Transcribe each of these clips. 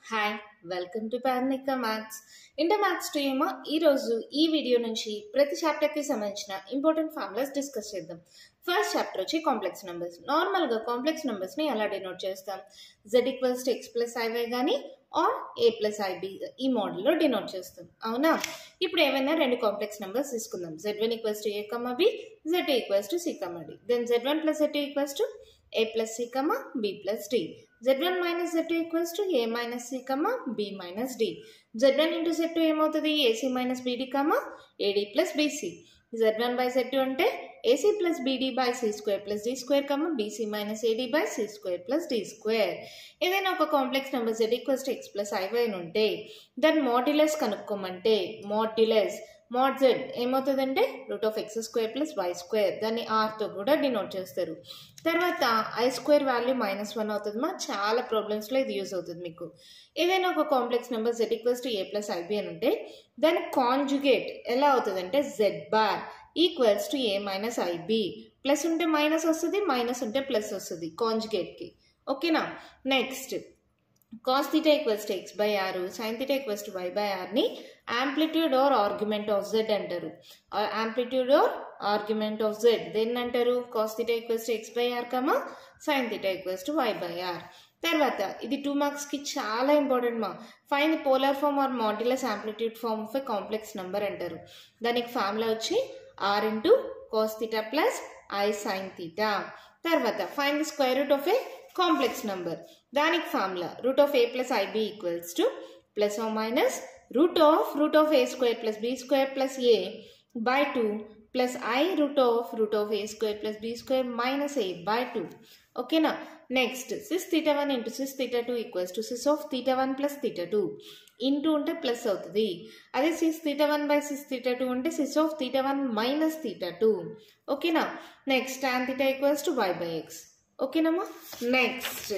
Hi welcome to Parnika maths inter maths two ఏమో ఈరోజు ఈ వీడియో నుంచి ప్రతి చాప్టర్కి సంబంధించిన ఇంపార్టెంట్ ఫార్ములాస్ డిస్కస్ చేద్దాం ఫస్ట్ చాప్టర్ వచ్చి కాంప్లెక్స్ నెంబర్స్ నార్మల్గా కాంప్లెక్స్ నెంబర్స్ని ఎలా డినోట్ చేస్తాం Z equals to X plus I Y కానీ ఆర్ ఏ ప్లస్ ఐబి ఈ మోడల్లో డినోట్ చేస్తాం అవునా ఇప్పుడు ఏమైనా రెండు కాంప్లెక్స్ నెంబర్స్ తీసుకుందాం Z one equals to A comma B Z equals to C comma D then Z one plus Z equals to a plus c comma b plus d z1 minus z2 equals to a minus c comma b minus d z1 into z2 ఏమవుతుంది ac minus bd comma ad plus bc z1 by z2 అంటే ac plus bd by c square plus d square comma bc minus ad by c square plus d square ఏదైనా ఒక complex number z equals to x plus iy అని ఉంటే దాని modulus కనుక్కోమంటే modulus mod Z ఏమవుతుందంటే root of X square plus Y square దాన్ని ఆర్తో కూడా డినోట్ చేస్తారు తర్వాత I square value minus one అవుతుంది మా చాలా ప్రాబ్లమ్స్లో ఇది యూజ్ అవుతుంది మీకు ఏదైనా ఒక complex number Z equals to A plus I B అని ఉంటే దాని కాంజుగేట్ ఎలా అవుతుంది అంటే Z bar equals to A minus I B plus ఉంటే మైనస్ వస్తుంది మైనస్ ఉంటే ప్లస్ వస్తుంది కాంజుగేట్కి ఓకేనా next cos theta equals to X by R sine theta equals to Y by ఆర్ని amplitude or argument of Z అంటారు amplitude or argument of Z దేన్ని అంటారు cos theta equals to X by are comma sine theta equals to Y by R తర్వాత ఇది two మార్క్స్కి చాలా important మా find the polar form or modulus amplitude form of a complex number అంటారు దానికి formula వచ్చి R into cos theta plus I sine theta తర్వాత find the square root of a complex number దానికి formula root of A plus I B equals to plus or minus root of root of A square plus B square plus A by two plus I root of root of A square plus B square minus A by two ఓకేనా next cis theta one into cis theta two equals to cis of theta one plus theta two into ఉంటే plus అవుతుంది అదే cis theta one by cis theta two అంటే cis of theta one minus theta two ఓకేనా next tan theta equals to Y by X ఓకేనమ్మా next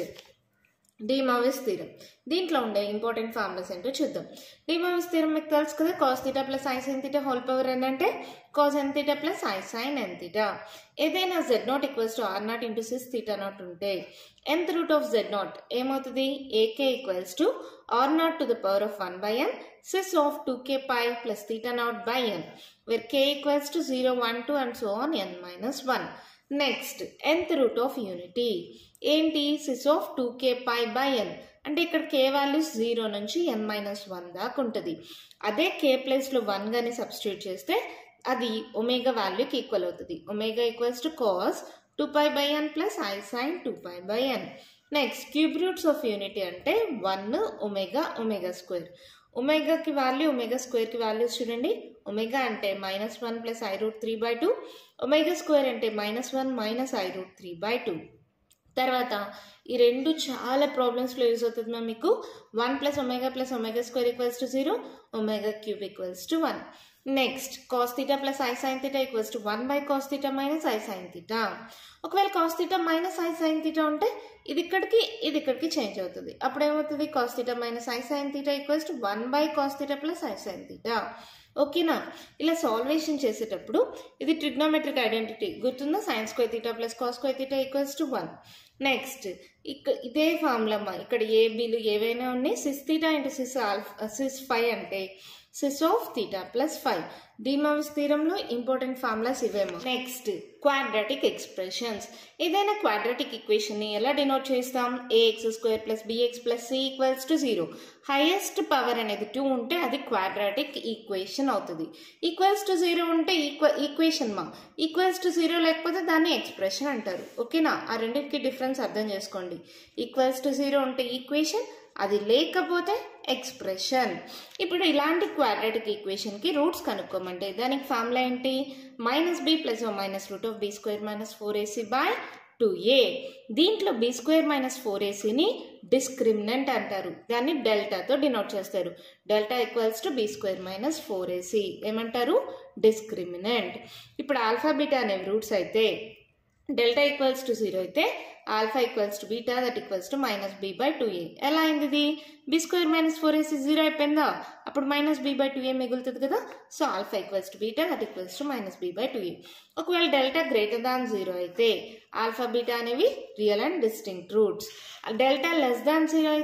De Moivre's theorem దీంట్లో ఉండే important formulas ఏంటో చూద్దాం డీమావిస్ థీరం మీకు తెలుసు కదా cos theta plus I sine theta whole power N అంటే cos N theta plus I sine N theta ఏదైనా Z naught equals to R naught into cis theta naught ఉంటే nth root of Z naught ఏమవుతుంది A K equals to R naught to the power of one by N cis of two K pi plus theta naught by N where K equals to zero one two and so on N minus one next nth root of unity ఏంటి cis of two K pi by N అంటే ఇక్కడ కే values zero నుంచి ఎన్ minus one దాకా ఉంటుంది అదే కే ప్లేస్లో one గాని substitute చేస్తే అది ఒమేగా వాల్యూకి ఈక్వల్ అవుతుంది omega equals to cos two pi by N plus I sine two pi by N next cube roots of unity అంటే వన్ ఒమేగా ఒమేగా స్క్వేర్ ఒమేగాకి వాల్యూ ఒమేగా స్క్వేర్కి వాల్యూస్ చూడండి omega అంటే minus one plus I root three by two omega square అంటే minus one minus I root three by two తర్వాత ఈ రెండు చాలా ప్రాబ్లమ్స్లో యూజ్ అవుతుంది మ్యామ్ మీకు one plus omega plus omega square equals to zero omega cube equals to one next cos theta plus I sine theta equals to one by cos theta minus I sine theta ఒకవేళ cos theta minus I sine theta ఉంటే ఇది ఇక్కడికి ఇది ఇక్కడికి change అవుతుంది అప్పుడు ఏమవుతుంది cos theta minus I sine theta equals to one by cos theta plus I sine theta ఓకేనా ఇలా సాల్వేషన్ చేసేటప్పుడు ఇది ట్రిగ్నోమెట్రిక్ ఐడెంటిటీ గుర్తుందా science square theta plus cos square theta equals to one next ఇక ఇదే ఫార్ములమ్మా ఇక్కడ ఏ బీలు ఏవైనా ఉన్నాయి cis theta into cis alpha cis five అంటే cis of theta plus five De Moivre's థీరంలో ఇంపార్టెంట్ ఫార్ములాస్ ఇవేమో నెక్స్ట్ క్వాడ్రాటిక్ ఎక్స్ప్రెషన్స్ ఏదైనా క్వాడ్రాటిక్ ఈక్వేషన్ని ఎలా డినోట్ చేస్తాం A X square plus bx plus C equals to zero highest power అనేది two ఉంటే అది క్వాడ్రాటిక్ ఈక్వేషన్ అవుతుంది ఈక్వల్స్ టు జీరో ఉంటే ఈక్వ ఈక్వేషన్ మా ఈక్వల్స్ టు జీరో లేకపోతే దాన్ని ఎక్స్ప్రెషన్ అంటారు ఓకేనా ఆ రెండింటికి డిఫరెన్స్ అర్థం చేసుకోండి ఈక్వల్స్ టు జీరో ఉంటే ఈక్వేషన్ అది లేకపోతే ఎక్స్ప్రెషన్ ఇప్పుడు ఇలాంటి క్వాడ్రాటిక్ ఈక్వేషన్కి రూట్స్ కనుక్కోమంటే దానికి ఫార్ములా ఏంటి minus B plus minus root of B square minus four A C by two A దీంట్లో బి స్క్వేర్ మైనస్ ఫోర్ ఏసీని డిస్క్రిమినెంట్ అంటారు దాన్ని డెల్టాతో డినోట్ చేస్తారు delta equals to B square minus four A C ఏమంటారు discriminant ఇప్పుడు ఆల్ఫా బీటా అనేవి roots అయితే డెల్టా ఈక్వల్స్ టు జీరో అయితే alpha equals to beta that equals to minus be by two A ఎలా అయింది ఇది B square minus four AC zero అయిపోయిందా అప్పుడు minus be by two A మిగులుతుంది కదా so alpha equals to beta that equals to minus be by two A ఒకవేళ delta greater than zero అయితే alpha beta అనేవి real and distinct roots delta less than zero అయితే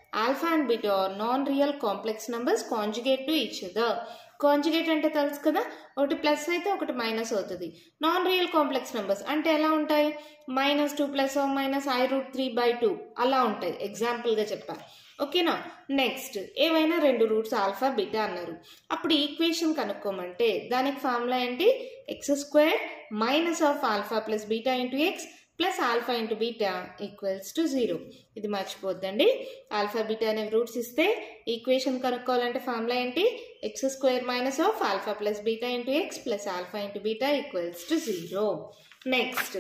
alpha and beta are non real complex numbers conjugate to each other conjugate అంటే తెలుసు కదా ఒకటి plus అయితే ఒకటి మైనస్ అవుతుంది నాన్ రియల్ కాంప్లెక్స్ నెంబర్స్ అంటే ఎలా ఉంటాయి minus two plus minus I root three by two అలా ఉంటాయి ఎగ్జాంపుల్గా చెప్పాను ఓకేనా నెక్స్ట్ ఏవైనా రెండు రూట్స్ ఆల్ఫా బీటా అన్నారు అప్పుడు ఈక్వేషన్ కనుక్కోమంటే దానికి ఫార్ములా ఏంటి X square minus of alpha plus beta into X plus alpha into beta equals to zero ఇది మర్చిపోద్దండి ఆల్ఫా బీటా అనే రూట్స్ ఇస్తే ఈక్వేషన్ కనుక్కోవాలంటే ఫార్ములా ఏంటి X square minus of alpha plus beta into X plus alpha into beta equals to zero next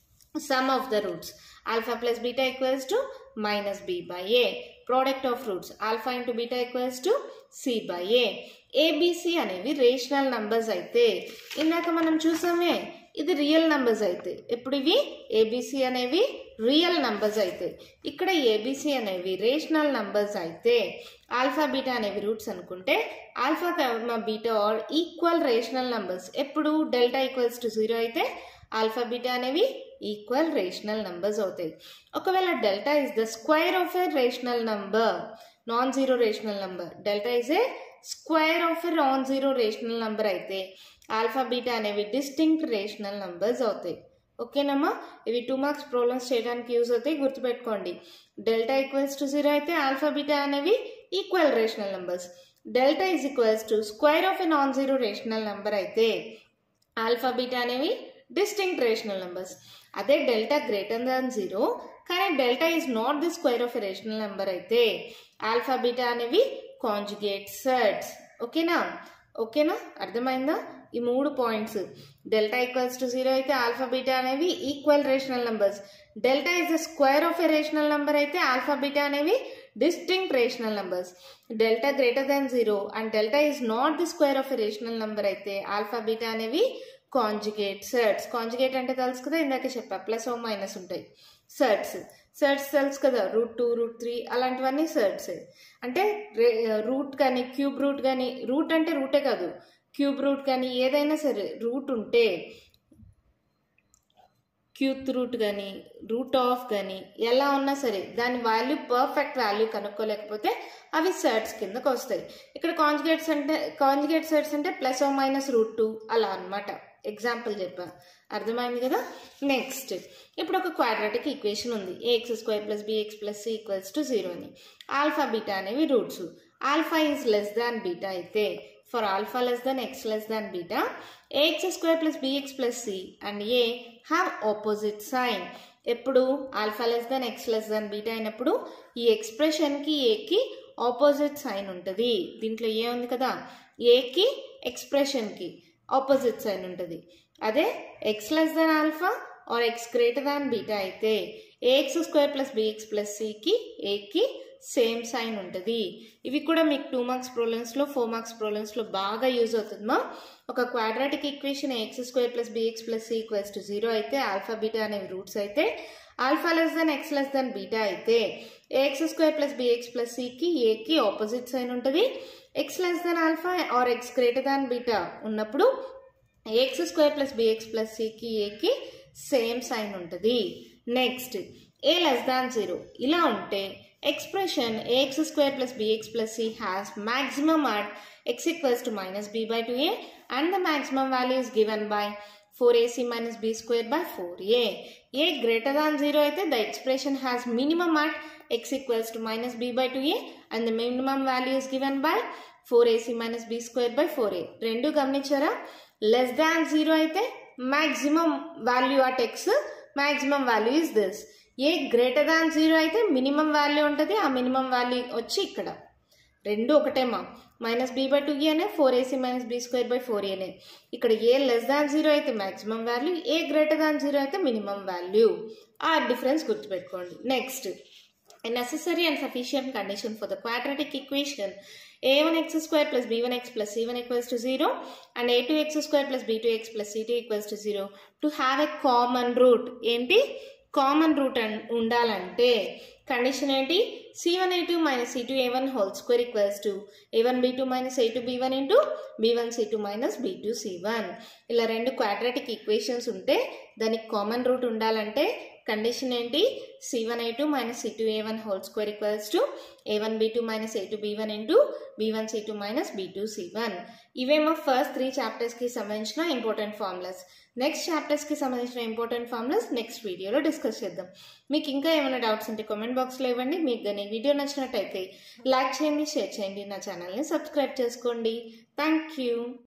sum of the roots alpha plus beta equals to minus B by A product of roots alpha into beta equals to C by A A B C అనేవి rational numbers అయితే ఇందాక మనం చూసామే ఇది real numbers అయితే ఇప్పుడు ఇవి ABC అనేవి real numbers అయితే ఇక్కడ ఏబిసి అనేవి రేషనల్ నంబర్స్ అయితే ఆల్ఫా బీటా అనేవి రూట్స్ అనుకుంటే alpha comma beta are equal rational numbers ఎప్పుడు డెల్టా ఈక్వల్స్ టు జీరో అయితే ఆల్ఫా బీటా అనేవి ఈక్వల్ రేషనల్ నంబర్స్ అవుతాయి ఒకవేళ delta is the square of a rational number non zero rational number delta is a square of a non zero rational number అయితే alpha beta అనేవి distinct rational numbers అవుతాయి ఓకేనమ్మా ఇవి two marks problems చేయడానికి use అవుతాయి గుర్తుపెట్టుకోండి delta equals to zero అయితే alpha beta అనేవి equal rational numbers delta is equals to square of a non zero rational number అయితే ఆల్ఫా బీటా అనేవి డిస్టింక్ట్ రేషనల్ నంబర్స్ అదే డెల్టా గ్రేటర్ దాన్ జీరో కానీ delta is not the square of a rational number అయితే alpha beta అనేవి conjugate surds ఓకేనా ఓకేనా అర్థమైందా ఈ మూడు points delta equals to zero అయితే ఆల్ఫా బీటా అనేవి equal rational numbers delta is the square of a rational number అయితే ఆల్ఫా బీటా అనేవి distinct rational numbers delta greater than zero and delta is not the square of a rational number అయితే alpha beta అనేవి conjugate surds conjugate అంటే తెలుసు కదా ఇందాక చెప్పా plus or minus ఉంటాయి సర్ట్స్ సర్ట్స్ తెలుసు కదా రూట్ టూ రూట్ త్రీ అలాంటివన్నీ సర్ట్స్ అంటే రూట్ కానీ క్యూబ్ రూట్ కానీ రూట్ అంటే రూటే కాదు క్యూబ్ రూట్ కానీ ఏదైనా సరే రూట్ ఉంటే క్యూత్ రూట్ కానీ రూట్ ఆఫ్ కానీ ఎలా ఉన్నా సరే దాని వాల్యూ పర్ఫెక్ట్ వాల్యూ కనుక్కోలేకపోతే అవి సెట్స్ కిందకు వస్తాయి ఇక్కడ కాంజుగేట్స్ అంటే కాంజుగేట్ సెట్స్ అంటే plus or minus root two అలా అనమాట ఎగ్జాంపుల్ చెప్పా అర్థమైంది కదా నెక్స్ట్ ఇప్పుడు ఒక క్వాడ్రాటిక్ ఈక్వేషన్ ఉంది a x square plus bx plus C equals to zero అని ఆల్ఫా బీటా అనేవి roots alpha is less than beta అయితే for alpha less than x less than beta a x square plus bx plus c and a have opposite sign ఎప్పుడు alpha less than x less than beta అయినప్పుడు ఈ ఎక్స్ప్రెషన్కి ఏకి opposite sign ఉంటుంది దీంట్లో ఏ ఉంది కదా ఏకి ఎక్స్ప్రెషన్కి ఆపోజిట్ సైన్ ఉంటుంది అదే x less than alpha or x greater than beta అయితే a x square plus bx plus సికి ఏకి సేమ్ సైన్ ఉంటుంది ఇవి కూడా మీకు టూ మార్క్స్ ప్రాబ్లమ్స్లో ఫోర్ మార్క్స్ ప్రాబ్లమ్స్లో బాగా యూజ్ అవుతుందమ్మా ఒక quadratic equation x square plus bx plus C equals to zero అయితే ఆల్ఫా బీటా అనేవి రూట్స్ అయితే alpha less than x less than beta అయితే a x square plus bx plus సికి ఏకి ఆపోజిట్ సైన్ ఉంటుంది x less than alpha or x greater than beta ఉన్నప్పుడు a x square plus bx plus సికి ఏకి same sign ఉంటుంది next a less than zero ఇలా ఉంటే expression ax square plus bx plus c has maximum at x equals to minus b by 2a and the maximum value is given by 4ac minus b square by 4a. a greater than 0 అయితే the expression has minimum at x equals to minus b by 2a and the minimum value is given by 4ac minus b square by 4a. రెండు గమనించారా less than zero అయితే maximum value at x maximum value is this a greater than zero అయితే minimum value ఉంటుంది ఆ minimum value వచ్చి ఇక్కడ రెండు ఒకటేమా మైనస్ బీ బై టూ అనే four a c minus b square by four ఏనే ఇక్కడ ఏ లెస్ దాన్ జీరో అయితే maximum value a greater than zero అయితే మినిమం వాల్యూ ఆ డిఫరెన్స్ గుర్తుపెట్టుకోండి next a necessary and sufficient condition for the quadratic equation a1x square plus b1x plus c1 equals to 0 and a2x square plus b2x plus c2 equals to 0 to have a common root ఏంటి common root ఉండాలంటే condition ఏంటి c one a two minus c two a one whole square equals to a one b two minus a two b one into b one c two minus b two c one ఇలా రెండు quadratic equations ఉంటే దానికి common root ఉండాలంటే condition ఏంటి c one a two minus c two a one whole square equals to a one b two minus a two b one into b one c two minus b two c one ఇవేమో first three చాప్టర్స్కి సంబంధించిన important formulas next చాప్టర్స్కి సంబంధించిన important formulas next వీడియోలో discuss చేద్దాం మీకు ఇంకా ఏమైనా డౌట్స్ ఉంటే కామెంట్ బాక్స్లో ఇవ్వండి మీకు కానీ వీడియో నచ్చినట్టయితే లైక్ చేయండి షేర్ చేయండి నా ఛానల్ని సబ్స్క్రైబ్ చేసుకోండి థ్యాంక్ యూ